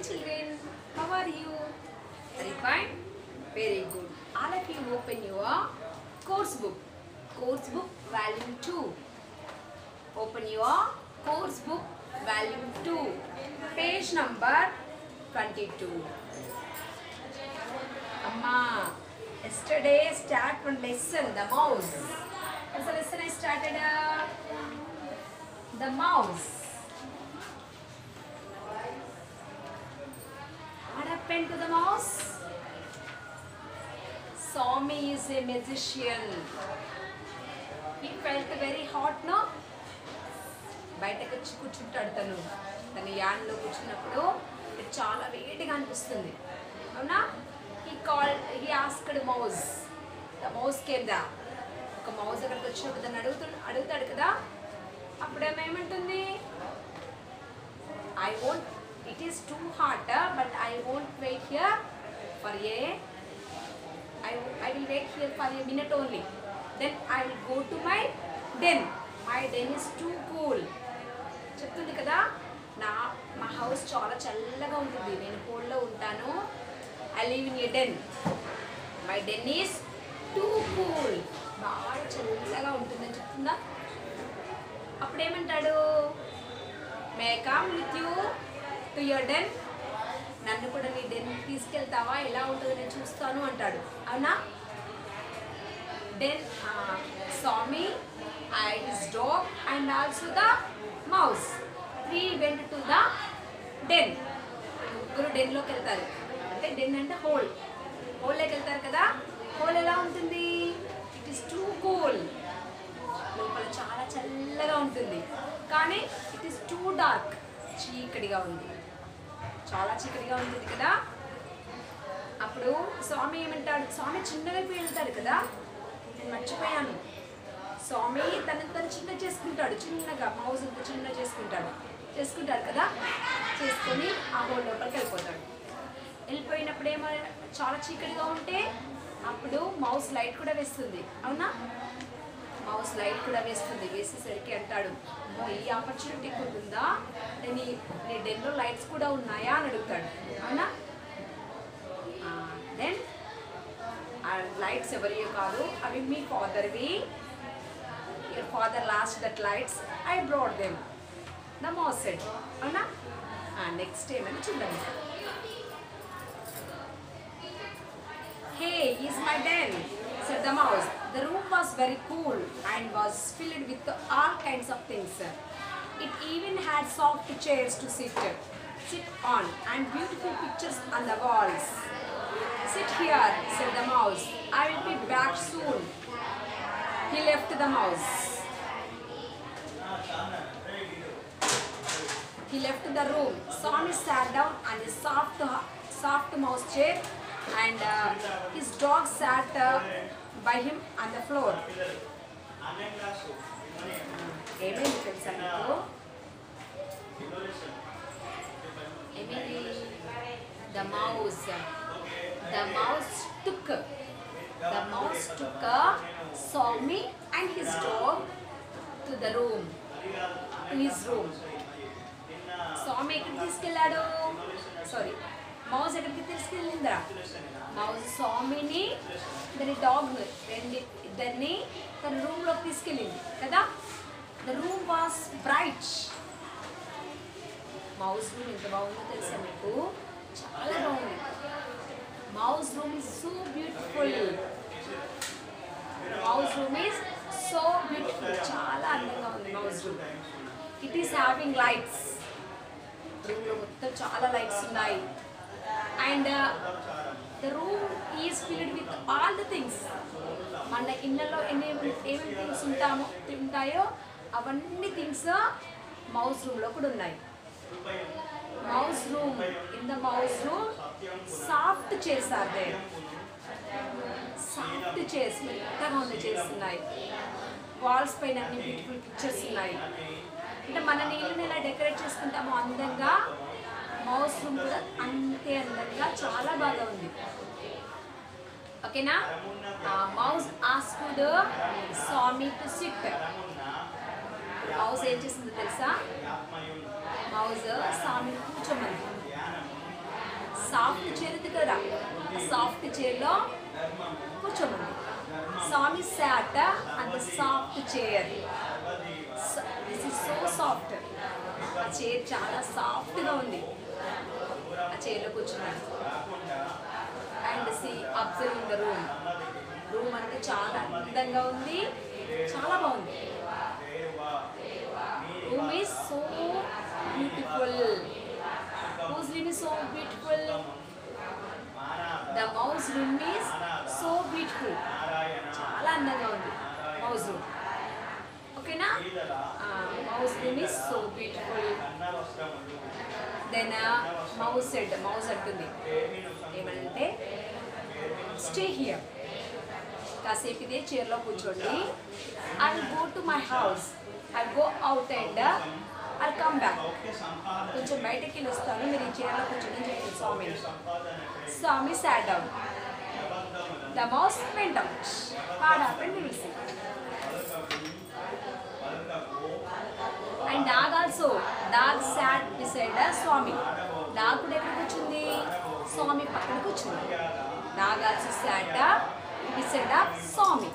children, how are you? Are you fine? Very good. All of you open your course book. Course book volume 2. Open your course book volume 2. Page number 22. Amma, yesterday start one lesson, the mouse. What's the lesson I started? Uh, the mouse. What happened to the mouse? Swami is a magician. He felt very hot, no? బయటకు వచ్చి కూర్చుంటాడు తను తన యాన్లో కూర్చున్నప్పుడు ఇది చాలా వేడిగా అనిపిస్తుంది అవునా he call he asked mouse the mouse came the ఒక మౌజ్ అక్కడికి వచ్చినప్పుడు దాన్ని అడుగుతు అడుగుతాడు కదా అప్పుడు ఏమేమంటుంది I won't it is too hot but I won't wait here for a I, I will wait here for a minute only. Then I will go to my den. My den is too cool. చెప్తుంది కదా నా మా house చాలా చల్లగా ఉంటుంది నేను కోల్డ్లో ఉంటాను I live in a den my den is too cool బాగా చల్లగా ఉంటుందని చెప్తుందా అప్పుడేమంటాడు may come with you to your den నన్ను కూడా నీ డెన్ తీసుకెళ్తావా ఎలా ఉంటుందో నేను చూస్తాను అంటాడు అవునా then Swami I his dog and also the mouse three went to the den ముగ్గురు డెన్లోకి వెళ్తారు అంటే డెన్ అంటే హోల్ హోల్లోకి వెళ్తారు కదా హోల్ ఎలా ఉంటుంది ఇట్ ఈస్ టూ కూల్ లోపల చాలా చల్లగా ఉంటుంది కానీ ఇట్ ఈస్ టూ డార్క్ చీకటిగా ఉంది చాలా చీకటిగా ఉంటుంది కదా అప్పుడు స్వామి ఏమంటాడు స్వామి చిన్నగా పోయి వెళ్తాడు కదా నేను మర్చిపోయాను స్వామి తనని తను చిన్న చేసుకుంటాడు చిన్నగా మౌజ్ అంత చిన్న చేసుకుంటాడు చేసుకుంటాడు కదా చేసుకొని ఆ హోల్ లోపలికి వెళ్ళిపోతాడు వెళ్ళిపోయినప్పుడు ఏమో చాలా చీకటిగా ఉంటే అప్పుడు మౌస్ లైట్ కూడా వేస్తుంది అవునా మౌస్ లైట్ కూడా వేస్తుంది వేసేసరికి అంటాడు "అమ్మో, ఈ ఆపర్చునిటీ ఉంటుందా అంటే నీ నీ డెన్లో లైట్స్ కూడా ఉన్నాయా అని అడుగుతాడు అవునా దెన్ ఆ లైట్స్ ఎవరియో కాదు అవి మీ ఫాదర్వి your father last that lights I brought them the mouse said అవునా నెక్స్ట్ ఏమని చూద్దాం Hey, is my den, said the mouse. The room was very cool and was filled with all kinds of things. It even had soft chairs to sit, sit on and beautiful pictures on the walls. Sit here, said the mouse. I will be back soon. He left the mouse. He left the room. Swami sat down on a soft, soft mouse chair and uh, his dog sat uh, by him on the floor. ఏమైంది తెలుసా మీకు ఏమైంది the mouse the mouse took the mouse took Swami and his dog to the room to his room Swami ఎక్కడికి తీసుకెళ్ళాడు sorry మౌజ్ ఎక్కడికి తీసుకెళ్ళిందా మౌజ్ స్వామిని ఇద్దరి dog రెండు ఇద్దరిని తన రూమ్లోకి తీసుకెళ్ళింది కదా the room was bright mouse room ఎంత బాగుందో తెలుసా మీకు చాలా బాగుంది mouse room is so beautiful mouse room is so beautiful చాలా అందంగా ఉంది mouse room it is having lights రూమ్లో మొత్తం చాలా లైట్స్ ఉన్నాయి and the room is filled with all the things మన ఇళ్ళలో ఎన్ని ఏమేమి థింగ్స్ ఉంటామో ఉంటాయో అవన్నీ థింగ్స్ మౌస్ రూమ్లో కూడా ఉన్నాయి mouse room in the mouse room soft చేశారు దే సాఫ్ట్ చేసి మెత్తగా ఉంది చేస్తున్నాయి వాల్స్ పైన అన్ని బ్యూటిఫుల్ పిక్చర్స్ ఉన్నాయి అంటే మన నీళ్ళని ఎలా డెకరేట్ చేసుకుంటామో అందంగా మౌస్ రూమ్ కూడా అంతే అందంగా చాలా బాగా ఉంది ఓకేనా mouse asked Swami to sit mouse ఏం చేసిందో తెలుసా మౌజ్ స్వామిని కూర్చోమని సాఫ్ట్ చైర్ ఉంది కదా సాఫ్ట్ చైర్లో కూర్చోమండి స్వామి శాట అంత soft chair this is so soft ఆ చైర్ చాలా సాఫ్ట్గా ఉంది ఆ చైర్లో కూర్చున్నాడు and she observing the room room అంటే చాలా అందంగా ఉంది చాలా బాగుంది room is so beautiful whose room is so beautiful the mouse room is so beautiful చాలా అందంగా ఉంది మౌస్ రూమ్ ఓకేనా mouse room is so beautiful then mouse said mouse అంటుంది ఏమంటే స్టే హియర్ కాసేపు ఇదే చైర్లో కూర్చోండి I go to my house I go out and I come back కొంచెం బయటకి వెళ్ళి వస్తాను మీరు ఈ చైర్లో కూర్చొని చెప్పండి Swami Swami sat down the mouse went out what happened will see and dog also dog sat beside Swami dog కూడా ఎక్కడ కూర్చుంది స్వామి పక్కన కూర్చుంది dog also sat beside Swami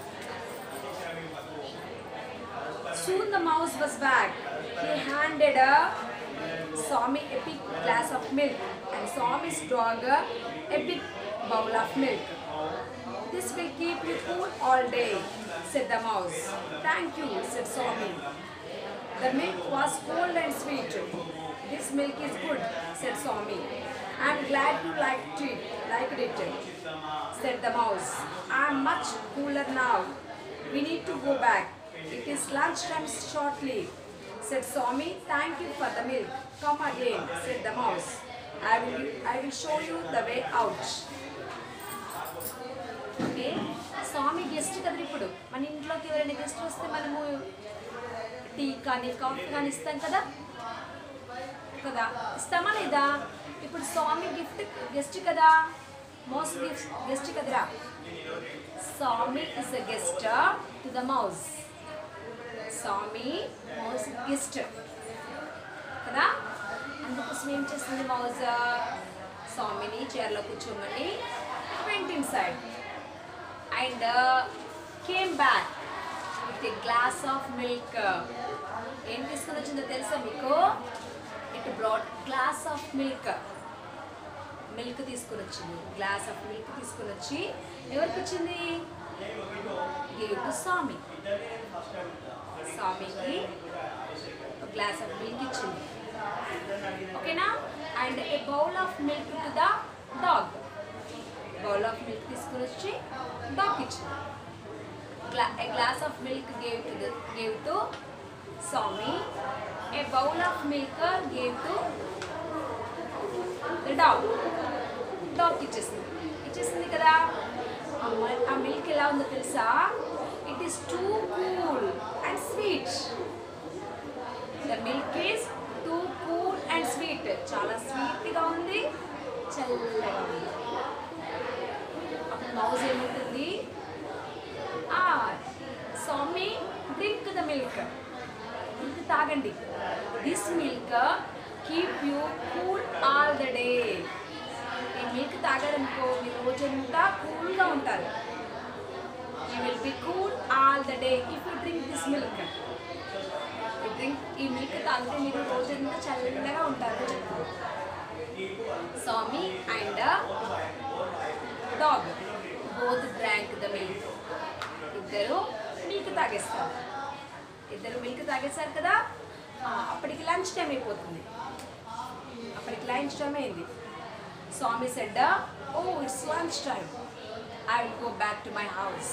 Soon the mouse was back. He handed a Swami a big glass of milk and Swami's dog a big bowl of milk. This will keep you cool all day, said the mouse. Thank you, said Swami. The milk was cold and sweet. This milk is good, said Swami. I am glad you liked it, liked it, said the mouse. I am much cooler now. We need to go back. It is lunchtime shortly, said Swami. Thank you for the milk. Come again, said the mouse. I will, I will show you the way out. Okay Swami guest కదా ఇప్పుడు మన ఇంట్లోకి ఎవరైనా guest వస్తే మనము tea కానీ coffee కానీ ఇస్తాం కదా కదా ఇస్తామా లేదా ఇప్పుడు స్వామి గిఫ్ట్ గెస్ట్ కదా మోస్ట్ గిఫ్ట్ గెస్ట్ కదరా Swami is a guest to the mouse Swami mouse guest కదా అందుకోసం ఏం చేస్తుంది మౌజ్ స్వామిని చైర్లో కూర్చోమని went inside and came back with a glass of milk ఏం తీసుకుని వచ్చిందో తెలుసా మీకు it brought glass of milk milk తీసుకుని వచ్చింది గ్లాస్ ఆఫ్ మిల్క్ తీసుకుని వచ్చి ఎవరికి ఇచ్చింది గేవ్ టు స్వామి స్వామికి గ్లాస్ ఆఫ్ మిల్క్ ఇచ్చింది ఓకేనా and a bowl of milk to the dog bowl of milk తీసుకుని వచ్చి డాగ్ ఇచ్చింది గ్లా a glass of milk gave to the gave to Swami a bowl of milk gave to the dog dog ఇచ్చేసింది ఇచ్చేసింది కదా ఆ మ- ఆ మిల్క్ ఎలా ఉందో తెలుసా it is too cool and sweet the milk is too cool and sweet చాలా స్వీట్గా ఉంది చల్లగా ఉంది అప్పుడు మౌజ్ ఏముంటుంది ఆ Swami drink the milk milk తాగండి this milk keep you cool all the day ఈ మిల్క్ తాగారనుకో మీరు రోజంతా కూల్గా ఉంటారు you will be cool all the day if you drink this milk ఈ డ్రింక్ ఈ మిల్క్ తాగితే మీరు రోజంతా చల్లగా ఉంటారు Swami and dog both drank the milk ఇద్దరు మిల్క్ తాగేస్తారు ఇద్దరు మిల్క్ తాగేస్తారు కదా ఆ, అప్పటికి లంచ్ టైం అయిపోతుంది అప్పటికి లంచ్ టైం అయింది Swami said oh it's lunch time I will go back to my house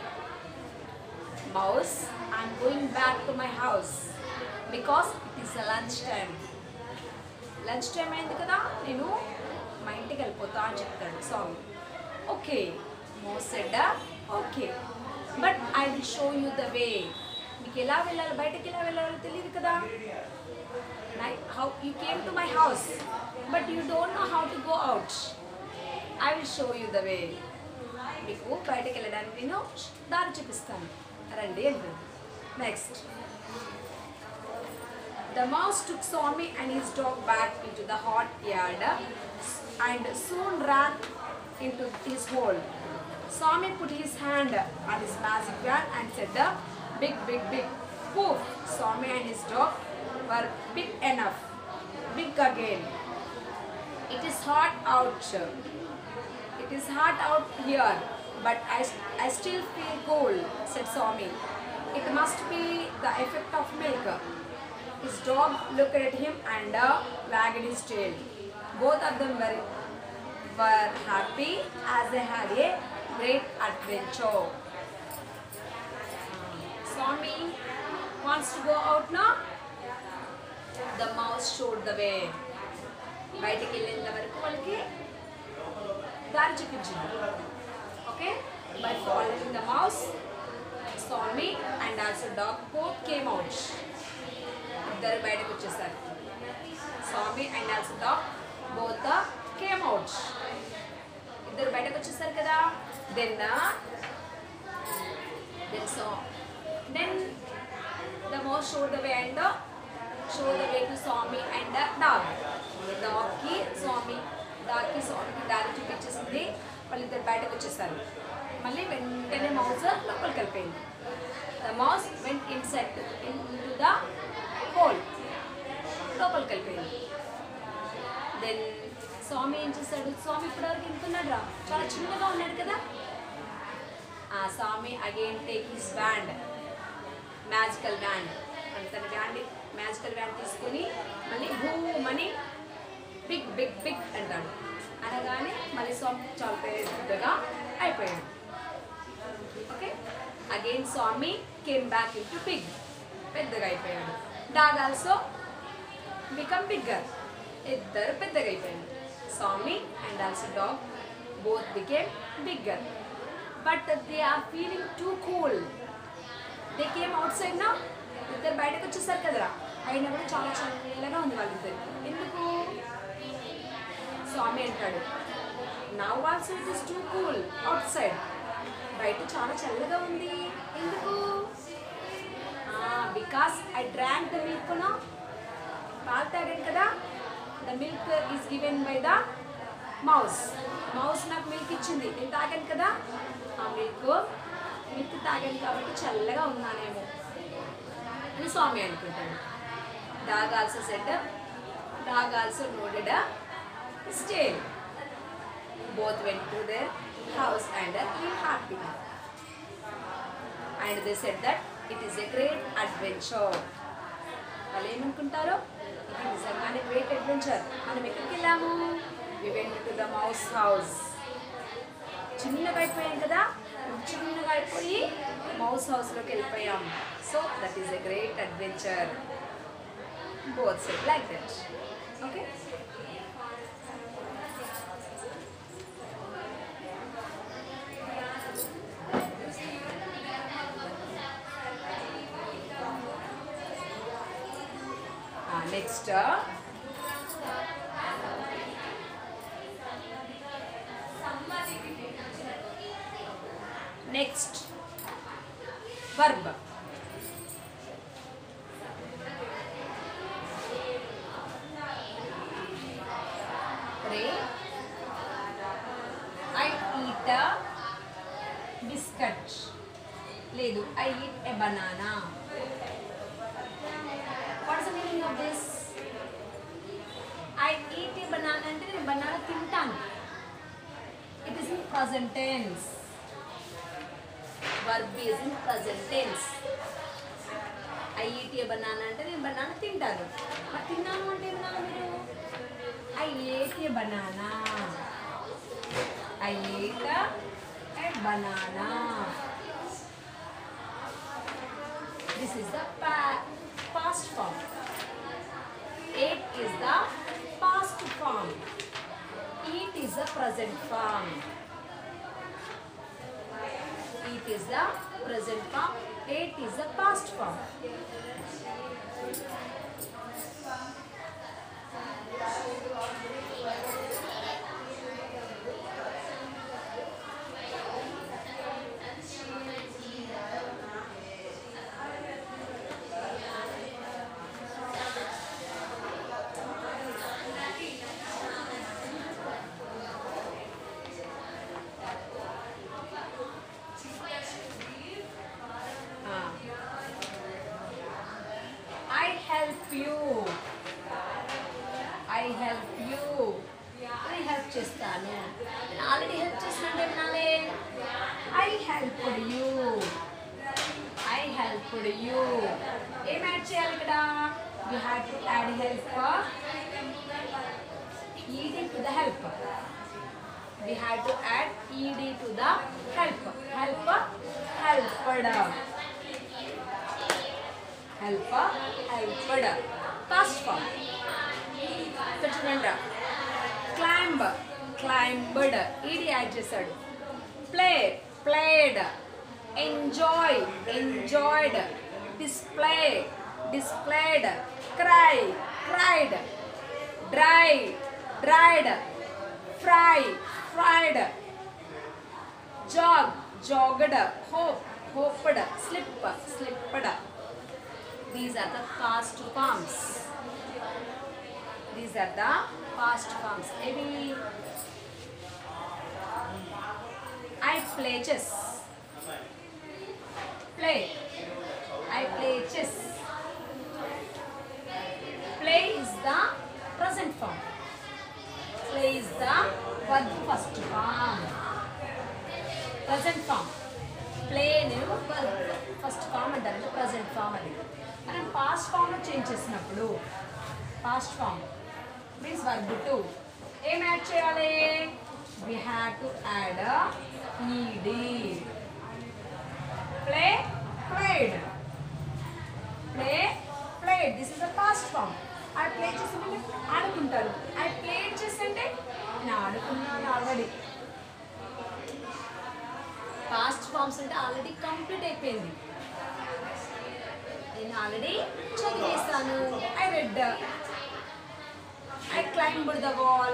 mouse I'm going back to my house because it is a lunch time lunch time అయింది కదా నేను మా ఇంటికి వెళ్ళిపోతా అని చెప్తాడు Swami okay mouse said okay but I will show you the way మీకు ఎలా వెళ్ళాలి బయటకి ఎలా వెళ్ళాలో తెలియదు కదా how you came to my house but you don't know how to go out I will show you the way మీకు బయటకు వెళ్ళడానికి నేను దారి చూపిస్తాను రండి అంటుంది next The mouse took Swami and his dog back into the hot yard and soon ran into his hole. Swami put his hand on his magic wand and said, "The big, big, big." Poof! Swami and his dog were big enough. Big again. It is hot out. It is hot out here, but I, I still feel cold, said Swami. It must be the effect of milk. His dog looked at him and uh, wagged his tail. Both of them were, were happy as they had a great adventure. Swami wants to go out now. The mouse showed the way. బయటికి వెళ్ళేంత వరకు వాళ్ళకి దారి చూపించింది okay by following the mouse Swami and also dog both came out ఇద్దరు బయటకు వచ్చేసారు Swami and also dog both the came out ఇద్దరు బయటకు వచ్చేసారు కదా then then so then the mouse show the way and show the way to Swami and dog డాగ్కి స్వామి డాగ్కి స్వామికి దారి చూపించేసింది వాళ్ళిద్దరు బయటకు వచ్చేసారు మళ్ళీ వెంటనే మౌస్ లోపలికి వెళ్ళిపోయింది the mouse went inside in to the hole లోపలికి వెళ్ళిపోయింది దెన్ స్వామి ఏం చేశాడు స్వామి ఇప్పటివరకు ఇంతున్నాడు రా చాలా చిన్నగా ఉన్నాడు కదా ఆ Swami again take his band magical band అని తన బ్యాండ్ మ్యాజికల్ బ్యాండ్ తీసుకుని మళ్ళీ భూమని బిగ్ బిగ్ బిగ్ అంటాడు అనగానే మళ్ళీ స్వామి చాలా పెద్దగా అయిపోయాడు okay again Swami came back in to big పెద్దగా అయిపోయాడు డాగ్ ఆల్సో బికమ్ బిగ్గర్ ఇద్దరు పెద్దగా అయిపోయారు Swami and also dog both became bigger but they are feeling too cool they came out side నా ఇద్దరు బయటకు వచ్చేసారు కదరా అయినా కూడా చాలా చల్లగా ఉంది వాళ్ళిద్దరు ఎందుకు స్వామి అంటాడు now also it is too cool out side బయట చాలా చల్లగా ఉంది ఎందుకు because I drank the milk నా పాలు తాగాను కదా the milk is given by the mouse mouse నాకు మిల్క్ ఇచ్చింది నేను తాగాను కదా ఆ మిల్క్ మిల్క్ తాగాను కాబట్టి చల్లగా ఉన్నానేమో అని స్వామి అనుకుంటాడు dog also said dog also nodded stay both went to their house and ఈ happy and they said that it is a great adventure వాళ్ళు ఏమనుకుంటారో ఇది నిజంగానే గ్రేట్ అడ్వెంచర్ మనం ఎక్కడికి వెళ్ళాము we went to the mouse house చిన్నగా అయిపోయాం కదా చిన్నగా అయిపోయి మౌస్ హౌస్లోకి వెళ్ళిపోయాం so that is a great adventure both said like that okay next next verb రే ఐ ఈట్ బిస్కట్ లేదు I eat a banana what's the meaning of this I eat a banana అంటే నేను banana తింటాను it is in present tense verb is in present tense I eat a banana అంటే నేను banana తింటాను మరి తిన్నాను అంటే ఏమన్నా మీరు I ate a banana I ate a banana this is the past form. Ate is the past form. Eat is the present form. Eat is the present form. Ate is the past form. Help you I help you నేను help చేస్తాను నేను already help చేసినట్టు వినాలే I help you I help you ఏం add చేయాలి ఇక్కడ you have to add help ED to the help we had to add ed to the help help helped help helped past form ఇక్కడ చూడండి climb climbed ఇది add చేశాడు play played enjoy enjoyed display displayed cry cried dry dried fry fried jog jogged hope hoped slip slipped these are the past forms these are the past forms maybe i play chess play i play chess play is the present form play is the verb first form present form play నేను first form అంటారు అంటే present form అది మనం past ఫామ్లో change చేసినప్పుడు past form means verb to ఏం add చేయాలి we have to add ED play played play played this is the past form ఆ ప్లే చేస్తుంటే ఆడుకుంటారు ఆ ప్లే చేస్తుంటే నేను ఆడుకున్నాను ఆల్రెడీ పాస్ట్ ఫామ్స్ అంటే ఆల్రెడీ కంప్లీట్ అయిపోయింది నేను ఆల్రెడీ చదివేస్తాను I read I climbed the wall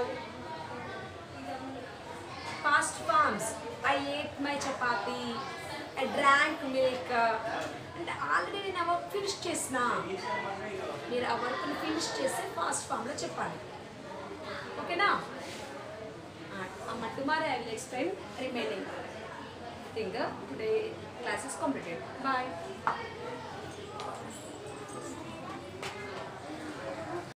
past forms I ate my chapati I drank milk అంటే ఆల్రెడీ నేను ఆ వర్క్ ఫినిష్ చేసిన మీరు ఆ వర్క్ని ఫినిష్ చేసి ఫాస్ట్ ఫామ్లో చెప్పాలి ఓకేనా tomorrow I will explain remaining thing. Today class is completed. Bye.